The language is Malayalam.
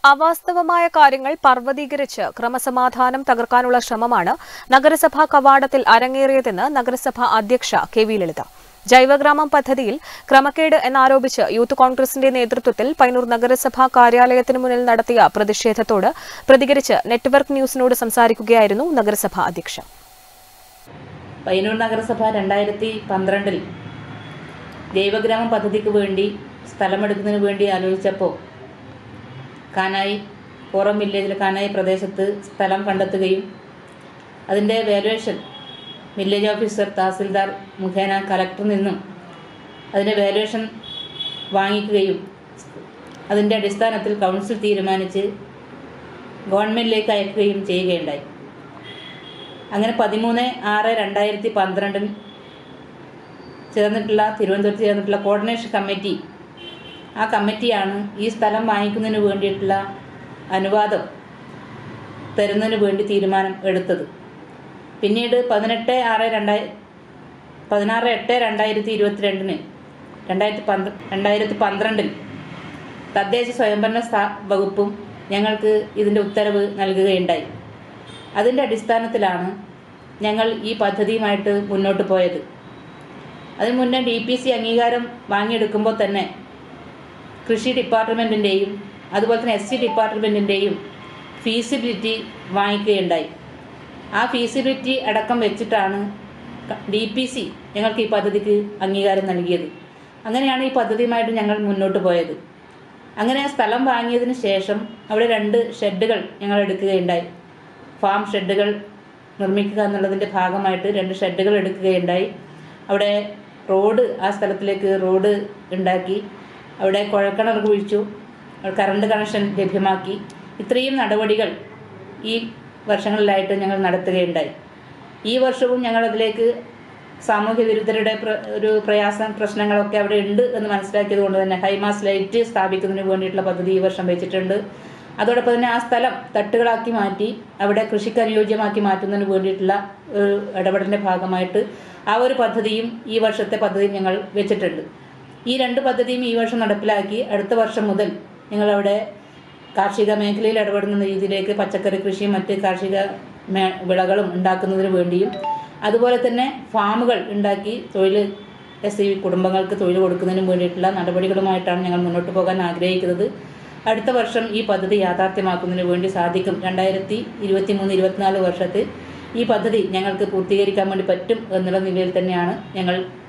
അവാസ്തവമായ കാര്യങ്ങൾ പർവ്വതീകരിച്ച് ക്രമസമാധാനം തകർക്കാനുള്ള ശ്രമമാണ് നഗരസഭാ കവാടത്തിൽ അരങ്ങേറിയതെന്ന് നഗരസഭാ അധ്യക്ഷ കെ വി ലളിത ജൈവഗ്രാമം പദ്ധതിയിൽ ക്രമക്കേട് എന്നാരോപിച്ച് യൂത്ത് കോൺഗ്രസിന്റെ നേതൃത്വത്തിൽ പൈനൂർ നഗരസഭാ കാര്യാലയത്തിന് മുന്നിൽ നടത്തിയ പ്രതിഷേധത്തോട് പ്രതികരിച്ച് നെറ്റ്വർക്ക് ന്യൂസിനോട് സംസാരിക്കുകയായിരുന്നു നഗരസഭാ അധ്യക്ഷ പയ്യന്നൂർ നഗരസഭ രണ്ടായിരത്തി പന്ത്രണ്ടിൽ ജൈവഗ്രാമം പദ്ധതിക്ക് വേണ്ടി സ്ഥലമെടുക്കുന്നതിന് വേണ്ടി ആലോചിച്ചപ്പോൾ കാനായി കോറം വില്ലേജിലെ കാനായി പ്രദേശത്ത് സ്ഥലം കണ്ടെത്തുകയും അതിൻ്റെ വാലുവേഷൻ വില്ലേജ് ഓഫീസർ തഹസിൽദാർ മുഖേന കലക്ടറിൽ നിന്നും അതിൻ്റെ വാലുവേഷൻ വാങ്ങിക്കുകയും അതിൻ്റെ അടിസ്ഥാനത്തിൽ കൗൺസിൽ തീരുമാനിച്ച് ഗവൺമെൻറ്റിലേക്ക് അയക്കുകയും ചെയ്യുകയുണ്ടായി അങ്ങനെ പതിമൂന്ന് ആറ് രണ്ടായിരത്തി പന്ത്രണ്ടിൽ ചേർന്നിട്ടുള്ള തിരുവനന്തപുരത്ത് ചേർന്നിട്ടുള്ള കോർഡിനേഷൻ കമ്മിറ്റി ആ കമ്മിറ്റിയാണ് ഈ സ്ഥലം വാങ്ങിക്കുന്നതിന് വേണ്ടിയിട്ടുള്ള അനുവാദം തരുന്നതിന് വേണ്ടി തീരുമാനം എടുത്തത് പിന്നീട് പതിനെട്ട് ആറ് രണ്ടായി പതിനാറ് എട്ട് രണ്ടായിരത്തി ഇരുപത്തിരണ്ടിന് രണ്ടായിരത്തി പന്ത്ര രണ്ടായിരത്തി പന്ത്രണ്ടിൽ തദ്ദേശ സ്വയംഭരണ സ്ഥാ വകുപ്പും ഞങ്ങൾക്ക് ഇതിൻ്റെ ഉത്തരവ് നൽകുകയുണ്ടായി അതിൻ്റെ അടിസ്ഥാനത്തിലാണ് ഞങ്ങൾ ഈ പദ്ധതിയുമായിട്ട് മുന്നോട്ട് പോയത് അതിന് മുന്നേ ഡി പി സി അംഗീകാരം വാങ്ങിയെടുക്കുമ്പോൾ തന്നെ കൃഷി ഡിപ്പാർട്ട്മെൻറ്റിൻ്റെയും അതുപോലെ തന്നെ എസ് സി ഡിപ്പാർട്ട്മെൻറ്റിൻ്റെയും ഫീസിബിലിറ്റി വാങ്ങിക്കുകയുണ്ടായി ആ ഫീസിബിലിറ്റി അടക്കം വെച്ചിട്ടാണ് ഡി പി സി ഞങ്ങൾക്ക് ഈ പദ്ധതിക്ക് അംഗീകാരം നൽകിയത് അങ്ങനെയാണ് ഈ പദ്ധതിയുമായിട്ട് ഞങ്ങൾ മുന്നോട്ട് പോയത് അങ്ങനെ ആ സ്ഥലം വാങ്ങിയതിന് ശേഷം അവിടെ രണ്ട് ഷെഡുകൾ ഞങ്ങൾ എടുക്കുകയുണ്ടായി ഫാം ഷെഡുകൾ നിർമ്മിക്കുക എന്നുള്ളതിൻ്റെ ഭാഗമായിട്ട് രണ്ട് ഷെഡുകൾ എടുക്കുകയുണ്ടായി അവിടെ റോഡ് ആ സ്ഥലത്തിലേക്ക് റോഡ് ഉണ്ടാക്കി അവിടെ കുഴൽക്കിണർ കുഴിച്ചു കറണ്ട് കണക്ഷൻ ലഭ്യമാക്കി ഇത്രയും നടപടികൾ ഈ വർഷങ്ങളിലായിട്ട് ഞങ്ങൾ നടത്തുകയുണ്ടായി ഈ വർഷവും ഞങ്ങൾ അതിലേക്ക് സാമൂഹ്യ വിരുദ്ധരുടെ പ്ര ഒരു പ്രയാസം പ്രശ്നങ്ങളൊക്കെ അവിടെ ഉണ്ട് എന്ന് മനസ്സിലാക്കിയത് കൊണ്ട് തന്നെ ഹൈമാസ് ലൈറ്റ് സ്ഥാപിക്കുന്നതിന് വേണ്ടിയിട്ടുള്ള പദ്ധതി ഈ വർഷം വെച്ചിട്ടുണ്ട് അതോടൊപ്പം തന്നെ ആ സ്ഥലം തട്ടുകളാക്കി മാറ്റി അവിടെ കൃഷിക്ക് അനുയോജ്യമാക്കി മാറ്റുന്നതിന് വേണ്ടിയിട്ടുള്ള ഒരു ഇടപെടലിൻ്റെ ഭാഗമായിട്ട് ആ ഒരു പദ്ധതിയും ഈ വർഷത്തെ പദ്ധതിയും ഞങ്ങൾ വെച്ചിട്ടുണ്ട് ഈ രണ്ട് പദ്ധതിയും ഈ വർഷം നടപ്പിലാക്കി അടുത്ത വർഷം മുതൽ ഞങ്ങളവിടെ കാർഷിക മേഖലയിൽ ഇടപെടുന്ന രീതിയിലേക്ക് പച്ചക്കറി കൃഷിയും മറ്റ് കാർഷിക മേ വിളകളും ഉണ്ടാക്കുന്നതിന് വേണ്ടിയും അതുപോലെ തന്നെ ഫാമുകൾ ഉണ്ടാക്കി തൊഴിൽ എസ് സി കുടുംബങ്ങൾക്ക് തൊഴിൽ കൊടുക്കുന്നതിനും വേണ്ടിയിട്ടുള്ള നടപടികളുമായിട്ടാണ് ഞങ്ങൾ മുന്നോട്ട് പോകാൻ ആഗ്രഹിക്കുന്നത് അടുത്ത വർഷം ഈ പദ്ധതി യാഥാർത്ഥ്യമാക്കുന്നതിന് വേണ്ടി സാധിക്കും രണ്ടായിരത്തി ഇരുപത്തി മൂന്ന് ഇരുപത്തിനാല് വർഷത്തിൽ ഈ പദ്ധതി ഞങ്ങൾക്ക് പൂർത്തീകരിക്കാൻ വേണ്ടി പറ്റും എന്നുള്ള നിലയിൽ തന്നെയാണ് ഞങ്ങൾ